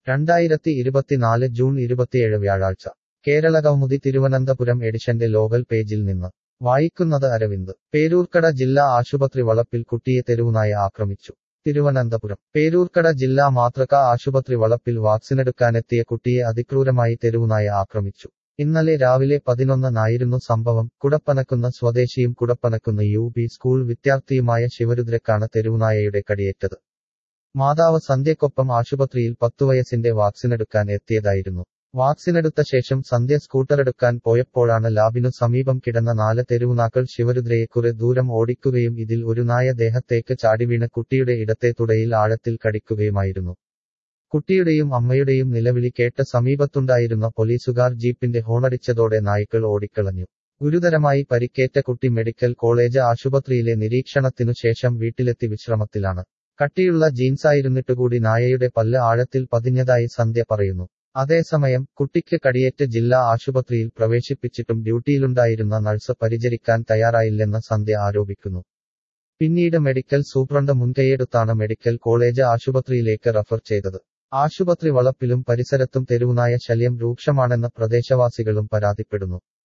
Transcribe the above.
രണ്ടായിരത്തി ഇരുപത്തിനാല് ജൂൺ ഇരുപത്തിയേഴ് വ്യാഴാഴ്ച കേരളകൗമുദി തിരുവനന്തപുരം എഡിഷന്റെ ലോകൽ പേജിൽ നിന്ന് വായിക്കുന്നത് അരവിന്ദ് പേരൂർക്കട ജില്ലാ ആശുപത്രി വളപ്പിൽ കുട്ടിയെ തെരുവുനായ ആക്രമിച്ചു തിരുവനന്തപുരം പേരൂർക്കട ജില്ലാ മാതൃക ആശുപത്രി വളപ്പിൽ വാക്സിനെടുക്കാനെത്തിയ കുട്ടിയെ അതിക്രൂരമായി തെരുവുനായ ആക്രമിച്ചു ഇന്നലെ രാവിലെ പതിനൊന്നിനായിരുന്നു സംഭവം കുടപ്പനക്കുന്ന സ്വദേശിയും കുടപ്പനക്കുന്ന യു പി സ്കൂൾ വിദ്യാർത്ഥിയുമായ ശിവരുദ്രക്കാണ് തെരുവുനായയുടെ കടിയേറ്റത് മാതാവ് സന്ധ്യക്കൊപ്പം ആശുപത്രിയിൽ പത്തുവയസ്സിന്റെ വാക്സിനെടുക്കാൻ എത്തിയതായിരുന്നു വാക്സിനെടുത്ത ശേഷം സന്ധ്യ സ്കൂട്ടറെടുക്കാൻ പോയപ്പോഴാണ് ലാബിനു സമീപം കിടന്ന നാല് തെരുവുനാക്കൾ ശിവരുദ്രയെ കുറെ ദൂരം ഓടിക്കുകയും ഇതിൽ ഒരു നായ ദേഹത്തേക്ക് ചാടിവീണ് കുട്ടിയുടെ ഇടത്തെ തുടയിൽ ആഴത്തിൽ കടിക്കുകയുമായിരുന്നു കുട്ടിയുടെയും അമ്മയുടെയും നിലവിളി കേട്ട് സമീപത്തുണ്ടായിരുന്ന പോലീസുകാർ ജീപ്പിന്റെ ഹോണടിച്ചതോടെ നായ്ക്കൾ ഓടിക്കളഞ്ഞു ഗുരുതരമായി പരിക്കേറ്റ കുട്ടി മെഡിക്കൽ കോളേജ് ആശുപത്രിയിലെ നിരീക്ഷണത്തിനു ശേഷം വീട്ടിലെത്തി വിശ്രമത്തിലാണ് കട്ടിയുള്ള ജീൻസായിരുന്നിട്ടുകൂടി നായയുടെ പല്ല് ആഴത്തിൽ പതിഞ്ഞതായി സന്ധ്യ പറയുന്നു അതേസമയം കുട്ടിക്ക് കടിയേറ്റ് ജില്ലാ ആശുപത്രിയിൽ പ്രവേശിപ്പിച്ചിട്ടും ഡ്യൂട്ടിയിലുണ്ടായിരുന്ന നഴ്സ് പരിചരിക്കാൻ തയ്യാറായില്ലെന്ന് സന്ധ്യ ആരോപിക്കുന്നു പിന്നീട് മെഡിക്കൽ സൂപ്രണ്ട് മുൻകൈയെടുത്താണ് മെഡിക്കൽ കോളേജ് ആശുപത്രിയിലേക്ക് റഫർ ചെയ്തത് ആശുപത്രി വളപ്പിലും പരിസരത്തും തെരുവുനായ ശല്യം രൂക്ഷമാണെന്ന് പ്രദേശവാസികളും പരാതിപ്പെടുന്നു